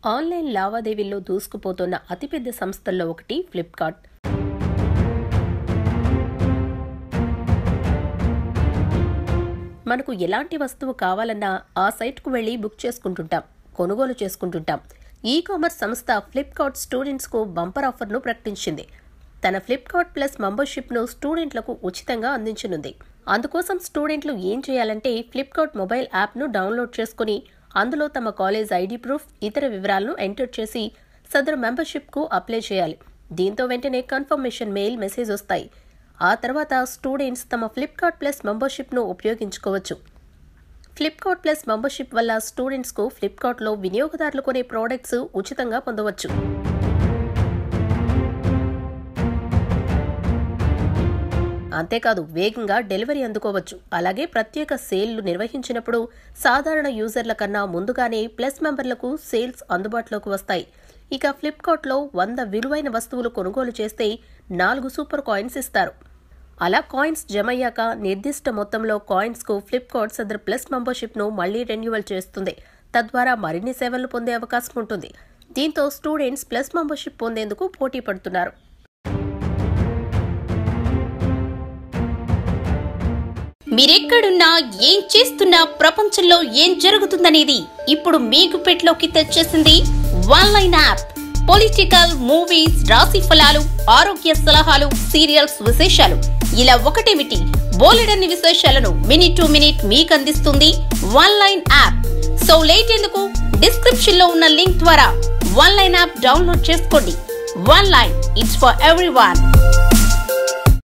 online లావాదేవీల్లో దూసుకుపోతున్న అతిపెద్ద సంస్థల్లో ఒకటి ఫ్లిప్కార్ట్ మనకు ఎలాంటి వస్తువు కావాలన్నా ఆ సైట్కు వెళ్ళి బుక్ చేసుకుంటుంటాం కొనుగోలు చేసుకుంటుంటాం ఈ కామర్స్ సంస్థ ఫ్లిప్కార్ట్ స్టూడెంట్స్కు బంపర్ ఆఫర్ను ప్రకటించింది తన ఫ్లిప్కార్ట్ ప్లస్ మెంబర్షిప్ను స్టూడెంట్లకు ఉచితంగా అందించనుంది అందుకోసం స్టూడెంట్లు ఏం చేయాలంటే ఫ్లిప్కార్ట్ మొబైల్ యాప్ను డౌన్లోడ్ చేసుకుని అందులో తమ కాలేజ్ ఐడి ప్రూఫ్ ఇతర వివరాలను ఎంటర్ చేసి సదరు మెంబర్షిప్కు అప్లై చేయాలి దీంతో వెంటనే కన్ఫర్మేషన్ మెయిల్ మెసేజ్ వస్తాయి ఆ తర్వాత స్టూడెంట్స్ తమ ఫ్లిప్కార్ట్ ప్లస్ మెంబర్షిప్ను ఉపయోగించుకోవచ్చు ఫ్లిప్కార్ట్ ప్లస్ మెంబర్షిప్ వల్ల స్టూడెంట్స్కు ఫ్లిప్కార్ట్లో వినియోగదారులు కొనే ప్రోడక్ట్స్ ఉచితంగా పొందవచ్చు అంతేకాదు వేగంగా డెలివరీ అందుకోవచ్చు అలాగే ప్రత్యేక సేల్లు నిర్వహించినప్పుడు సాధారణ యూజర్ల కన్నా ముందుగానే ప్లస్ మెంబర్లకు సేల్స్ అందుబాటులోకి వస్తాయి ఇక ఫ్లిప్కార్ట్లో వంద విలువైన వస్తువులు కొనుగోలు చేస్తే నాలుగు సూపర్ కాయిన్స్ ఇస్తారు అలా కాయిన్స్ జమయ్యాక నిర్దిష్ట మొత్తంలో కాయిన్స్కు ఫ్లిప్కార్ట్ సదర్ ప్లస్ మెంబర్షిప్ను మళ్లీ రెన్యువల్ చేస్తుంది తద్వారా మరిన్ని సేవలు పొందే అవకాశం ఉంటుంది దీంతో స్టూడెంట్స్ ప్లస్ మెంబర్షిప్ పొందేందుకు పోటీ పడుతున్నారు మీరెక్కడున్నా ఏం చేస్తున్నా ప్రపంచంలో ఏం జరుగుతుందనేది ఇప్పుడు మీకు పెట్లోకి తెచ్చేసింది one line app political movies రాశి ఫలాలు ఆరోగ్య సలహాలు సీరియల్స్ విశేషాలు ఇలా ఒకటేమిటి బోలెడన్ని విశేషాలను మినిట్ టు మినిట్ మీకు అందిస్తుంది one line app so late ఎందుకు డిస్క్రిప్షన్ లో ఉన్న లింక్ ద్వారా వన్ లైన్ యాప్ డౌన్లోడ్ చేసుకోండి one line it's for every